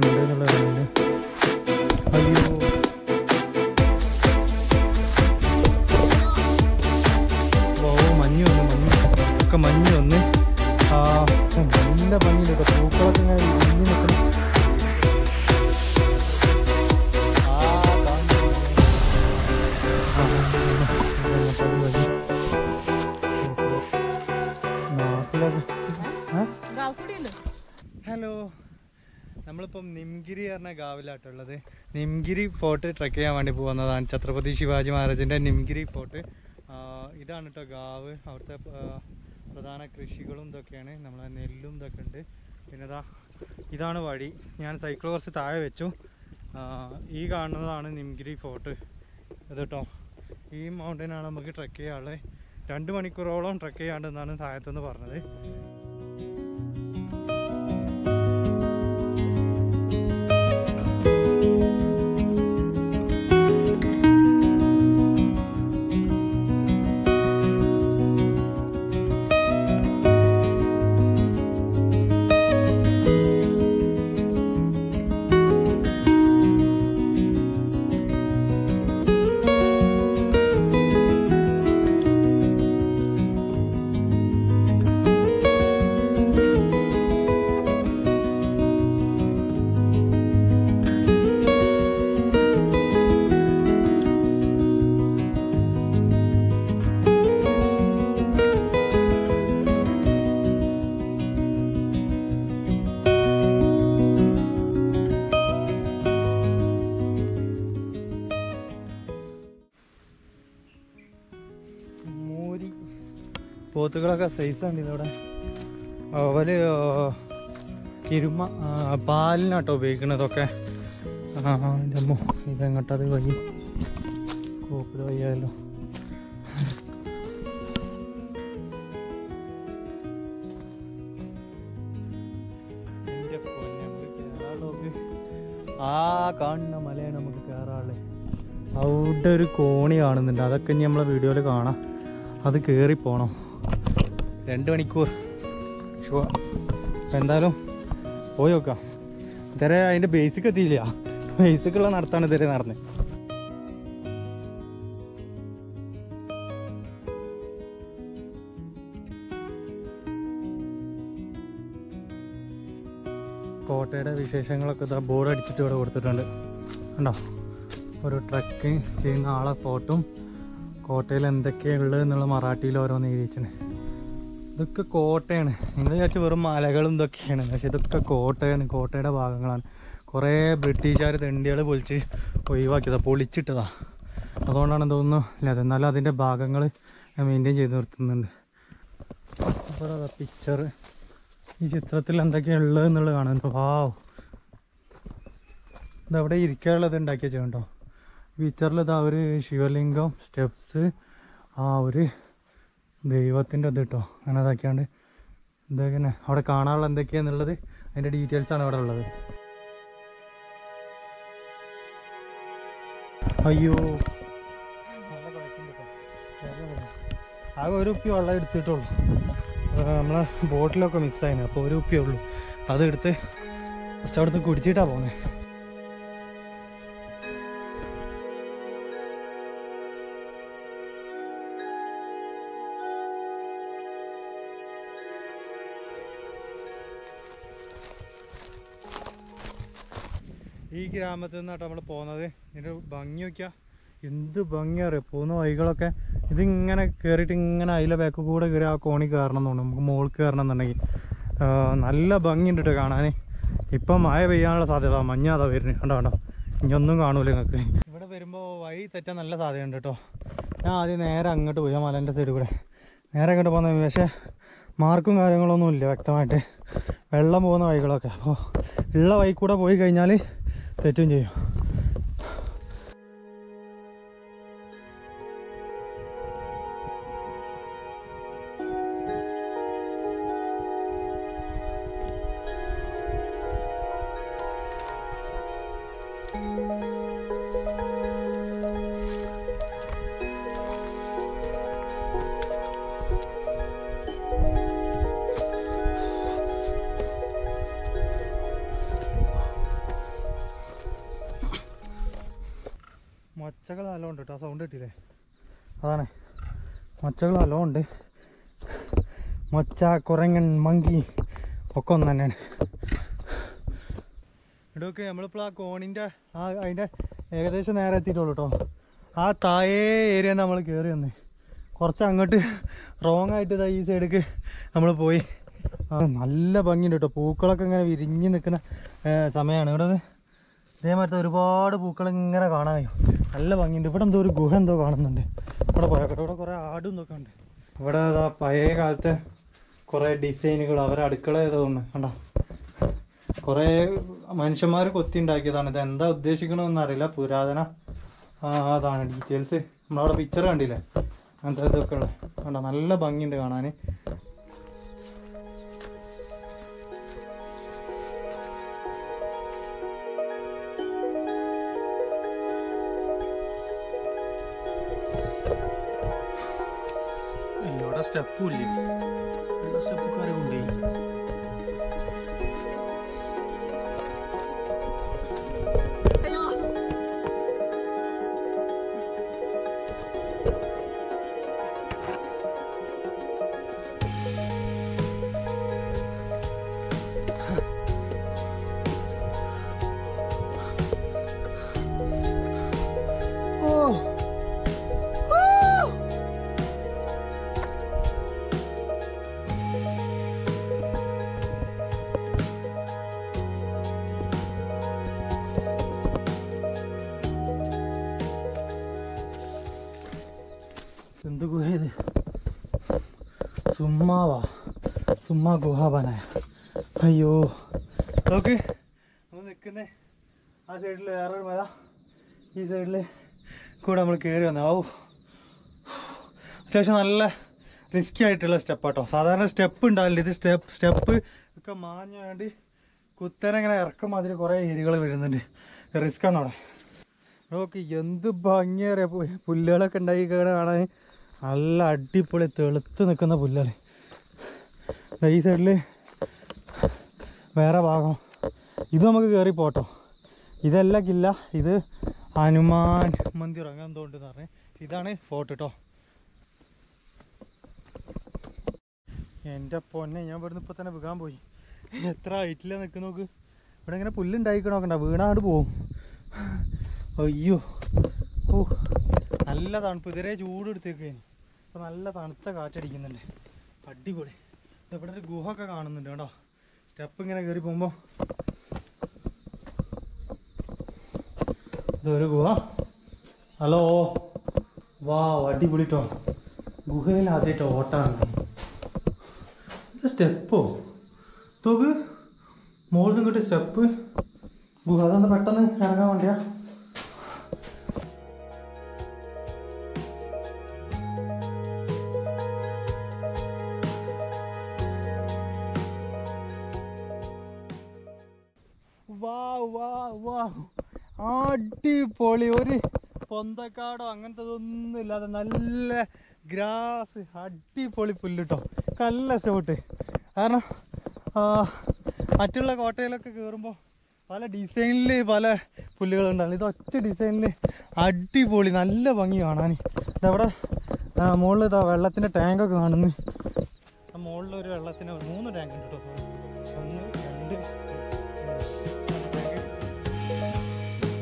ഉണ്ട് എന്നുള്ളതാണ് അയ്യോ ഓ മഞ്ഞ് വന്നു മഞ്ഞ് ഒക്കെ മഞ്ഞ് വന്ന് ആ ഉം, നല്ല ഭംഗിയുണ്ട് കേട്ടോ പൂക്കളൊക്കെ ഇങ്ങനെ വിരിഞ്ഞ് നിൽക്കണം ആ കാണുന്നു. ആ, ഇങ്ങോട്ട് അത് വഴി. നാട്ടിലൊക്കെ ആ ഹലോ നമ്മളിപ്പം നിംഗിരി പറഞ്ഞ ഗാവിലാട്ടുള്ളത് നിംഗിരി ഫോർട്ട് ട്രക്ക് ചെയ്യാൻ വേണ്ടി പോകുന്നതാണ് ഛത്രപതി ശിവാജി മഹാരാജിൻ്റെ നിംഗിരി ഫോർട്ട് ആ, ഇതാണ് കേട്ടോ ഗാവ് അവിടുത്തെ ആ, പ്രധാന കൃഷികളും ഇതൊക്കെയാണ് നമ്മളെ നെല്ലും ഇതൊക്കെ ഉണ്ട് പിന്നെ ഇതാ ഇതാണ് വഴി ഞാൻ സൈക്കിൾ കുറച്ച് താഴെ വെച്ചു ആ, ഈ കാണുന്നതാണ് നിംഗിരി ഫോർട്ട് ഇത് കേട്ടോ ഈ മൗണ്ടനാണ് നമുക്ക് ട്രക്ക് ചെയ്യാനുള്ളത് രണ്ട് മണിക്കൂറോളം ട്രക്ക് ചെയ്യാണ്ടെന്നാണ് താഴത്തുനിന്ന് പറഞ്ഞത് മൂരി പോത്തുകളൊക്കെ സൈസാണ് ഇതവിടെ അവര് ഇരുമ ആ, പാലിനാട്ടോ ഉപയോഗിക്കണതൊക്കെ ആ ജമ്മു ഇതെങ്ങോട്ടത് വഴി കോപ്പിൽ വയ്യാലോ എൻ്റെ പൊന്നെ, നമുക്ക് കേറാനുള്ളതൊക്കെ ആ കാണുന്ന മലയാണ് നമുക്ക് കയറാനുള്ളത് അവിടെ ഒരു കോണി കാണുന്നുണ്ട് അതൊക്കെ ഇനി നമ്മളെ വീഡിയോയിൽ കാണാം അത് കയറി പോണം രണ്ട് മണിക്കൂർ ഷുവർ അപ്പം എന്തായാലും പോയി നോക്കാം ഇതുവരെ അതിൻ്റെ ബേസിക് എത്തിയില്ല ബേസിക്കുള്ള നടത്താണ് ഇതുവരെ നടന്നത് കോട്ടയുടെ വിശേഷങ്ങളൊക്കെ ഇതാ ബോർഡ് അടിച്ചിട്ട് ഇവിടെ കൊടുത്തിട്ടുണ്ട് കണ്ടോ ഒരു ട്രക്ക് ചെയ്യുന്ന ആളെ ഫോട്ടും കോട്ടയിൽ എന്തൊക്കെയാണ് ഉള്ളത് എന്നുള്ള മറാഠിയിൽ ഓരോന്ന് എഴുതിച്ചിന് ഇതൊക്കെ കോട്ടയാണ് നിങ്ങൾ വിചാരിച്ച വെറും മലകളും ഇതൊക്കെയാണ് പക്ഷെ ഇതൊക്കെ കോട്ടയാണ് കോട്ടയുടെ ഭാഗങ്ങളാണ് കുറേ ബ്രിട്ടീഷുകാർ തെണ്ടികൾ പൊളിച്ച് ഒഴിവാക്കിയതാ പൊളിച്ചിട്ടതാ അതുകൊണ്ടാണ് തോന്നുന്നു ഇല്ല എന്നാലും അതിൻ്റെ ഭാഗങ്ങൾ മെയിൻറ്റെയിൻ ചെയ്ത് നിർത്തുന്നുണ്ട് അപ്പോൾ പിക്ചർ ഈ ചിത്രത്തിൽ എന്തൊക്കെയാണ് ഉള്ളത് എന്നുള്ളത് കാണുന്നുണ്ട് വാവ് ഇതവിടെ ഇരിക്കാനുള്ളത് ഉണ്ടാക്കിയ കേട്ടോ പിക്ചറിൽ ഇതാ ഒരു ശിവലിംഗം സ്റ്റെപ്സ് ആ ഒരു ദൈവത്തിൻ്റെ ഇത് കേട്ടോ അങ്ങനെ അതൊക്കെയാണ്ട് ഇതൊക്കെ അവിടെ കാണാനുള്ള എന്തൊക്കെയാന്നുള്ളത് അതിൻ്റെ ഡീറ്റെയിൽസ് ആണ് അവിടെ ഉള്ളത് അയ്യോ നല്ല കുഴപ്പമുണ്ട് കേട്ടോ. കേരളം വന്നു. ആകെ ഒരു ഉപ്പി വെള്ളം എടുത്തിട്ടുള്ളൂ ആ, നമ്മളെ ബോട്ടിലൊക്കെ മിസ്സായിരുന്നു അപ്പോൾ ഒരു ഉപ്പിയേ ഉള്ളൂ അതെടുത്ത് കുറച്ച് അവിടുന്ന് കുടിച്ചിട്ടാണ് പോകുന്നത് ഈ ഗ്രാമത്തിൽ നിന്നാട്ടോ നമ്മൾ പോകുന്നത് ഇതിൻ്റെ ഭംഗി നോക്കിയാൽ എന്ത് ഭംഗിയാ അറിയാം പോകുന്ന വഴികളൊക്കെ ഇതിങ്ങനെ കയറിയിട്ട് ഇങ്ങനെ അതിലെ ബാക്ക് കൂടെ കയറി ആ കോണി കയറണം എന്ന് തോന്നുന്നു നമുക്ക് മുകളിൽ കയറണം എന്നുണ്ടെങ്കിൽ ആ, നല്ല ഭംഗിയുണ്ട് കേട്ടോ കാണാൻ ഇപ്പം മഴ പെയ്യാനുള്ള സാധ്യത മഞ്ഞ അതാ വരുന്നത് കണ്ടോ കണ്ടോ ഇനിയൊന്നും കാണൂല നിങ്ങൾക്ക് ഇവിടെ വരുമ്പോൾ വഴി തെറ്റാൻ നല്ല സാധ്യതയുണ്ട് കേട്ടോ ഞാൻ ആദ്യം നേരെ അങ്ങോട്ട് പോയി ആ മലേൻ്റെ സൈഡിൽ കൂടെ നേരെ അങ്ങോട്ട് പോകുന്ന പക്ഷേ മാർക്കും കാര്യങ്ങളൊന്നും ഇല്ല വ്യക്തമായിട്ട് വെള്ളം പോകുന്ന വഴികളൊക്കെ അപ്പോൾ ഉള്ള വഴി കൂടെ പോയി കഴിഞ്ഞാൽ തെറ്റും ചെയ്യും മൊച്ചകൾ നല്ലോണം ഉണ്ട് കേട്ടോ സൗണ്ട് കിട്ടിയില്ലേ അതാണ് മൊച്ചകൾ നല്ലോണം ഉണ്ട് മൊച്ച കുരങ്ങൻ മങ്കി ഒക്കെ ഒന്ന് തന്നെയാണ് ഇവിടെയൊക്കെ നമ്മളിപ്പോൾ ആ കോണിൻ്റെ ആ അതിൻ്റെ ഏകദേശം നേരെ എത്തിയിട്ടുള്ളൂ കേട്ടോ ആ താഴേ ഏരിയ നമ്മൾ കയറി വന്ന് കുറച്ച് അങ്ങോട്ട് റോങ് ആയിട്ട് ദാ ഈ സൈഡിലേക്ക് നമ്മൾ പോയി ആ നല്ല ഭംഗിയുണ്ട് കേട്ടോ പൂക്കളൊക്കെ ഇങ്ങനെ വിരിഞ്ഞ് നിൽക്കുന്ന സമയമാണ് ഇവിടെ ഒന്ന് ഇതേമാതിരത്തെ ഒരുപാട് പൂക്കൾ ഇങ്ങനെ കാണാൻ കഴിയും നല്ല ഭംഗിയുണ്ട് ഇവിടെ എന്തോ ഒരു ഗുഹ എന്തോ കാണുന്നുണ്ട് ഇവിടെ പോയാൽ ഇവിടെ കുറേ ആടും ഇതൊക്കെ ഉണ്ട് ഇവിടെ അതാ പഴയ കാലത്തെ കുറേ ഡിസൈനുകൾ അവരെ അടുക്കള തോന്നുന്നു കണ്ടോ കുറേ മനുഷ്യന്മാർ കൊത്തി ഉണ്ടാക്കിയതാണ് ഇത് എന്താ ഉദ്ദേശിക്കണമെന്ന് അറിയില്ല പുരാതന ആ അതാണ് ഡീറ്റെയിൽസ് നമ്മളവിടെ പിക്ചർ കണ്ടില്ലേ അങ്ങനത്തെ ഇതൊക്കെ ഉള്ള കണ്ടോ നല്ല ഭംഗിയുണ്ട് കാണാൻ ഇവിടെ സ്റ്റെപ്പും ഇല്ലേ ഇവിടെ സ്റ്റെപ്പ് കയറി കൊണ്ടുപോയി ഓ എന്ത് ഗുഹ ഇത് സുമ്മാവാ സുമ്മാ ഗുഹ പനായ അയ്യോ നോക്ക് നമ്മൾ നിൽക്കുന്നേ ആ സൈഡിൽ വേറൊരു മല ഈ സൈഡിൽ കൂടെ നമ്മൾ കയറി വന്നു ഔ അത്യാവശ്യം നല്ല റിസ്കി ആയിട്ടുള്ള സ്റ്റെപ്പാട്ടോ സാധാരണ സ്റ്റെപ്പ് ഉണ്ടാവില്ല ഇത് സ്റ്റെപ്പ് സ്റ്റെപ്പ് ഒക്കെ മാഞ്ഞ വേണ്ടി കുത്തനെ ഇങ്ങനെ ഇറക്കം മാതിരി കുറേ ഏരിയകൾ വരുന്നുണ്ട് റിസ്ക് ആണ് അവിടെ നോക്ക് എന്ത് ഭംഗിയേറിയ പുല്ലുകളൊക്കെ ഉണ്ടായി കാണാൻ നല്ല അടിപൊളി തെളുത്ത് നിൽക്കുന്ന പുല്ലുകൾ ദാ ഈ സൈഡിൽ വേറെ ഭാഗം ഇത് നമുക്ക് കയറി പോട്ടോ ഇതല്ല കില്ല ഇത് ഹനുമാൻ മന്ദിർ അങ്ങനെ എന്തോ ഉണ്ടെന്ന് പറഞ്ഞ് ഇതാണ് ഫോർട്ട് കേട്ടോ എൻ്റെ പൊന്നെ ഞാൻ ഇവിടുന്ന് ഇപ്പം തന്നെ വിൽക്കാൻ പോയി എത്ര ഹൈറ്റിലാണ് നിൽക്കുന്ന നോക്ക് ഇവിടെ ഇങ്ങനെ പുല്ലുണ്ടായിക്കണ നോക്കണ്ട വീണാണ്ട് പോവും അയ്യോ ഓ നല്ല തണുപ്പ് ഇതുവരെ ചൂട് എടുത്തേക്കേന് ഇപ്പം നല്ല തണുത്ത കാറ്റടിക്കുന്നുണ്ട് അടിപൊളി ദേ ഇവിടെ ഒരു ഗുഹ ഒക്കെ കാണുന്നുണ്ട് കേട്ടോ സ്റ്റെപ്പ് ഇങ്ങനെ കയറി പോകുമ്പോൾ ഇതൊരു ഗുഹ ഹലോ വാ അടിപൊളി ട്ടോ ഗുഹയിൽ ആദ്യമായിട്ട് ഓട്ടാണ് ഇത് സ്റ്റെപ്പോ തോക്ക് മുകളിൽ നിന്ന് കിട്ടിയ സ്റ്റെപ്പ് ഗുഹ അതൊന്ന് പെട്ടെന്ന് ഇറങ്ങാൻ വേണ്ടിയാ വാ വാ വാ അടിപൊളി ഒരു പൊന്തക്കാടോ അങ്ങനത്തെ ഒന്നും ഇല്ലാതെ നല്ല ഗ്രാസ് അടിപൊളി പുല്ല് കേട്ടോ നല്ല ഇഷ്ടപ്പെട്ട് കാരണം ആ, മറ്റുള്ള കോട്ടയിലൊക്കെ കയറുമ്പോൾ പല ഡിസൈനിൽ പല പുല്ലുകളുണ്ടാവും ഇത് ഒറ്റ ഡിസൈനിൽ അടിപൊളി നല്ല ഭംഗി കാണാൻ ഇതവിടെ മുകളിൽ ഇതാ വെള്ളത്തിൻ്റെ ടാങ്കൊക്കെ കാണുന്നു മുകളിൽ ഒരു വെള്ളത്തിന് മൂന്ന് ടാങ്ക് ഉണ്ട് കേട്ടോ ഒന്ന് രണ്ട് ടാങ്ക്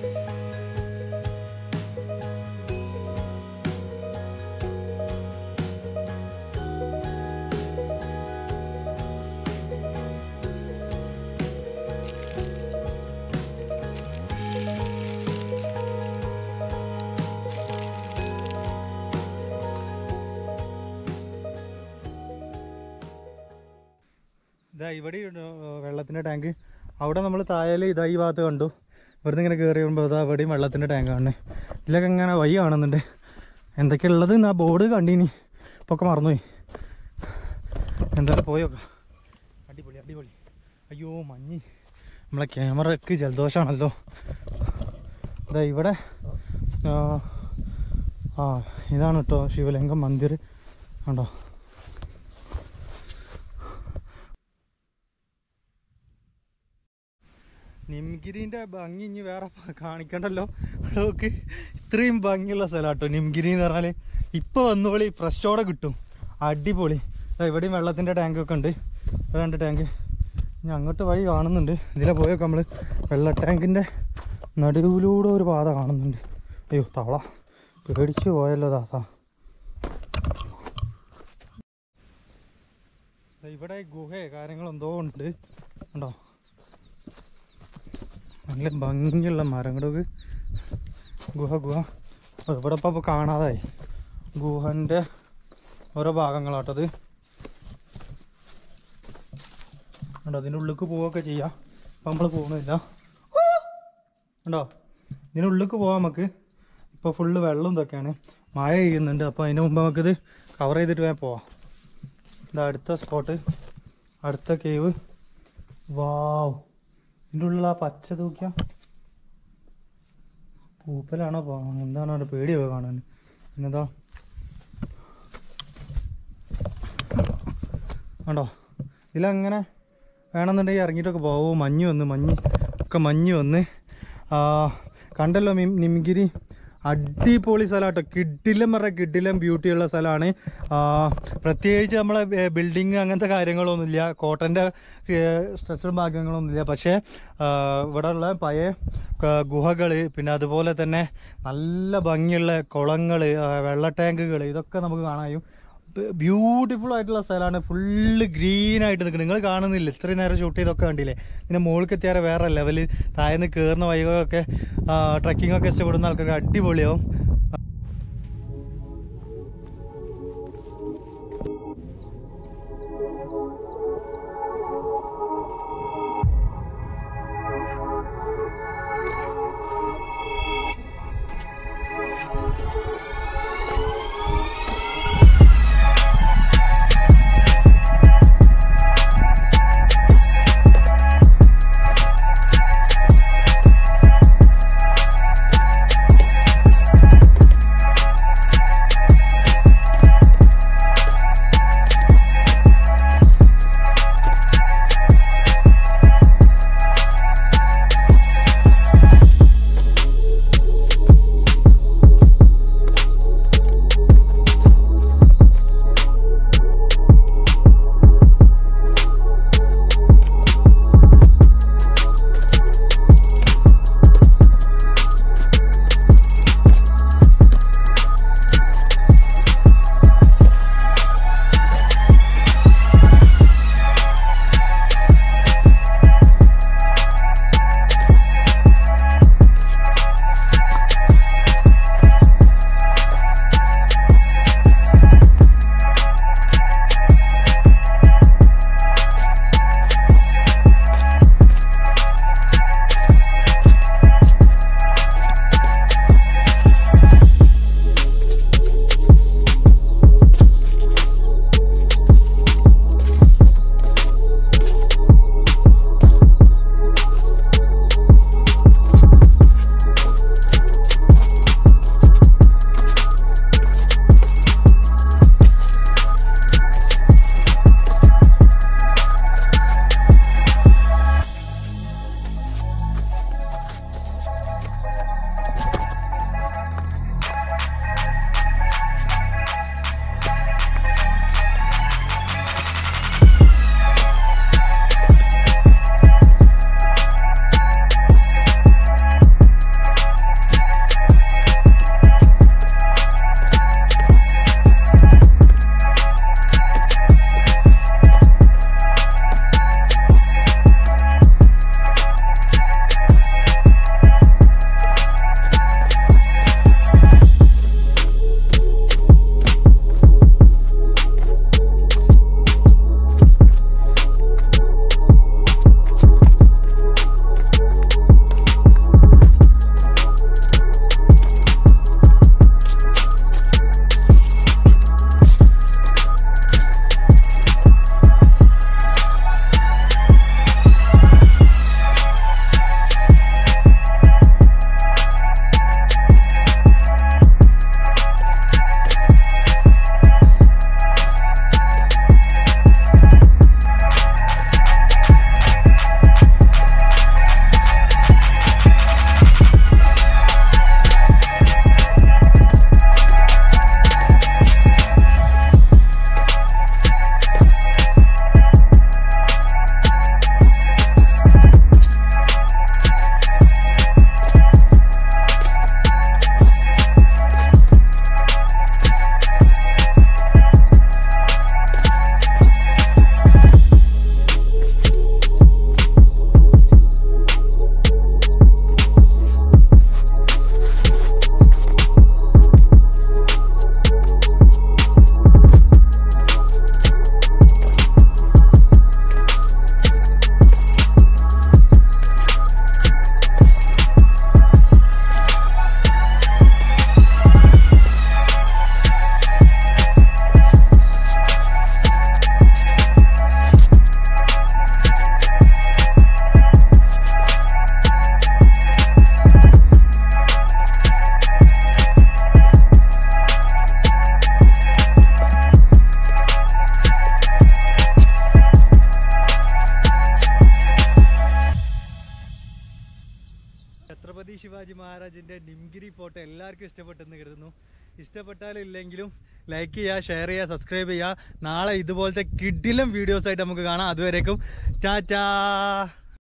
ഇതാ ഇവിടെ വെള്ളത്തിൻ്റെ ടാങ്ക് അവിടെ നമ്മൾ താഴേൽ ഇതാ ഈ ഭാഗത്ത് കണ്ടു ഇവിടുന്ന് ഇങ്ങനെ കയറി വരുമ്പോൾ ഇതാ ഇവിടെയും വെള്ളത്തിൻ്റെ ടാങ്ക് കാണുന്നത് ഇതിലൊക്കെ ഇങ്ങനെ വഴി കാണുന്നുണ്ട് എന്തൊക്കെയാ ഉള്ളത് ആ ബോർഡ് കണ്ടിനി ഇപ്പൊ ഒക്കെ മറന്നുപോയി എന്തായാലും പോയോക്കാം അടിപൊളി അടിപൊളി അയ്യോ മഞ്ഞ് നമ്മളെ ക്യാമറക്ക് ജലദോഷമാണല്ലോ ഇതാ ഇവിടെ ആ, ആ ഇതാണ് കേട്ടോ ശിവലിംഗം മന്ദിർ കണ്ടോ നിംഗിരിൻ്റെ ഭംഗി ഇനി വേറെ പ- കാണിക്കണ്ടല്ലോ നോക്ക് ഇത്രയും ഭംഗിയുള്ള സ്ഥലം കേട്ടോ നിംഗിരി എന്ന് പറഞ്ഞാൽ ഇപ്പോൾ വന്നോളി ഫ്രഷോടെ കിട്ടും അടിപൊളി ദാ ഇവിടെയും വെള്ളത്തിൻ്റെ ടാങ്കൊക്കെ ഉണ്ട് ഇവിടെ രണ്ട് ടാങ്ക് ഇനി അങ്ങോട്ട് വഴി കാണുന്നുണ്ട് ഇതിലെ പോയൊക്കെ നമ്മൾ വെള്ള ടാങ്കിൻ്റെ നടുവിലൂടെ ഒരു പാത കാണുന്നുണ്ട് അയ്യോ തവള പേടിച്ച് പോയല്ലോ ദാസാ ദാ ഇവിടെ ഗുഹയെ കാര്യങ്ങളെന്തോ ഉണ്ട് ഉണ്ടോ നല്ല ഭംഗിയുള്ള മരങ്ങളൊക്കെ ഗുഹ ഗുഹ അത് ഇവിടെ ഇപ്പം ഇപ്പോൾ കാണാതായി ഗുഹൻ്റെ ഓരോ ഭാഗങ്ങളാട്ടത് ഉണ്ടോ അതിൻ്റെ ഉള്ളിലേക്ക് പോവുകയൊക്കെ ചെയ്യാം അപ്പം നമ്മൾ പോകുന്നില്ല ഉണ്ടോ ഇതിൻ്റെ ഉള്ളിലേക്ക് പോവാം നമുക്ക് ഇപ്പോൾ ഫുള്ള് വെള്ളം ഇതൊക്കെയാണ് മഴ പെയ്യുന്നുണ്ട് അപ്പോൾ അതിന് മുമ്പ് നമുക്കിത് കവർ ചെയ്തിട്ട് വേഗം പോവാം ഇതാ അടുത്ത സ്പോട്ട് അടുത്ത കേവ് വാവ് ഇതിൻ്റെ ഉള്ളിൽ ആ പച്ച തൂക്കിയ പൂപ്പലാണോ പോ എന്താണ് അവിടെ പേടിയോ കാണാൻ പിന്നെന്താ കണ്ടോ ഇതിലങ്ങനെ വേണമെന്നുണ്ടെങ്കിൽ ഇറങ്ങിയിട്ടൊക്കെ പോവും മഞ്ഞ് വന്ന് മഞ്ഞ് ഒക്കെ മഞ്ഞ് വന്ന് ആ, കണ്ടല്ലോ മിം നിംഗിരി അടിപൊളി സ്ഥലമാട്ടോ കിഡിലം പറഞ്ഞ കിഡിലം ബ്യൂട്ടിയുള്ള സ്ഥലമാണ് പ്രത്യേകിച്ച് നമ്മളെ ബിൽഡിങ് അങ്ങനത്തെ കാര്യങ്ങളൊന്നുമില്ല കോട്ടൻ്റെ സ്ട്രക്ചർ ഭാഗങ്ങളൊന്നുമില്ല പക്ഷേ ഇവിടെ ഉള്ള പഴയ ഗുഹകൾ പിന്നെ അതുപോലെ തന്നെ നല്ല ഭംഗിയുള്ള കുളങ്ങൾ വെള്ള ടാങ്കുകൾ ഇതൊക്കെ നമുക്ക് കാണാനും ബ്യൂട്ടിഫുൾ ആയിട്ടുള്ള സ്ഥലമാണ് ഫുള്ള് ഗ്രീൻ ആയിട്ട് നിൽക്കുന്നത് നിങ്ങൾ കാണുന്നില്ല ഇത്രയും നേരം ഷൂട്ട് ചെയ്തൊക്കെ കണ്ടില്ലേ പിന്നെ മുകളിൽ എത്തിയാൽ വേറെ ലെവൽ താഴ്ന്ന് കയറുന്ന വഴികളൊക്കെ ട്രക്കിംഗ് ഒക്കെ ഇഷ്ടപ്പെടുന്ന ആൾക്കാർക്ക് അടിപൊളിയാവും മഹാരാജിൻ്റെ നിംഗിരി ഫോട്ടോ എല്ലാവർക്കും ഇഷ്ടപ്പെട്ടെന്ന് കരുതുന്നു ഇഷ്ടപ്പെട്ടാലും ഇല്ലെങ്കിലും ലൈക്ക് ചെയ്യുക ഷെയർ ചെയ്യുക സബ്സ്ക്രൈബ് ചെയ്യുക നാളെ ഇതുപോലത്തെ കിഡിലും വീഡിയോസ് ആയിട്ട് നമുക്ക് കാണാം അതുവരേക്കും ചാ ചാ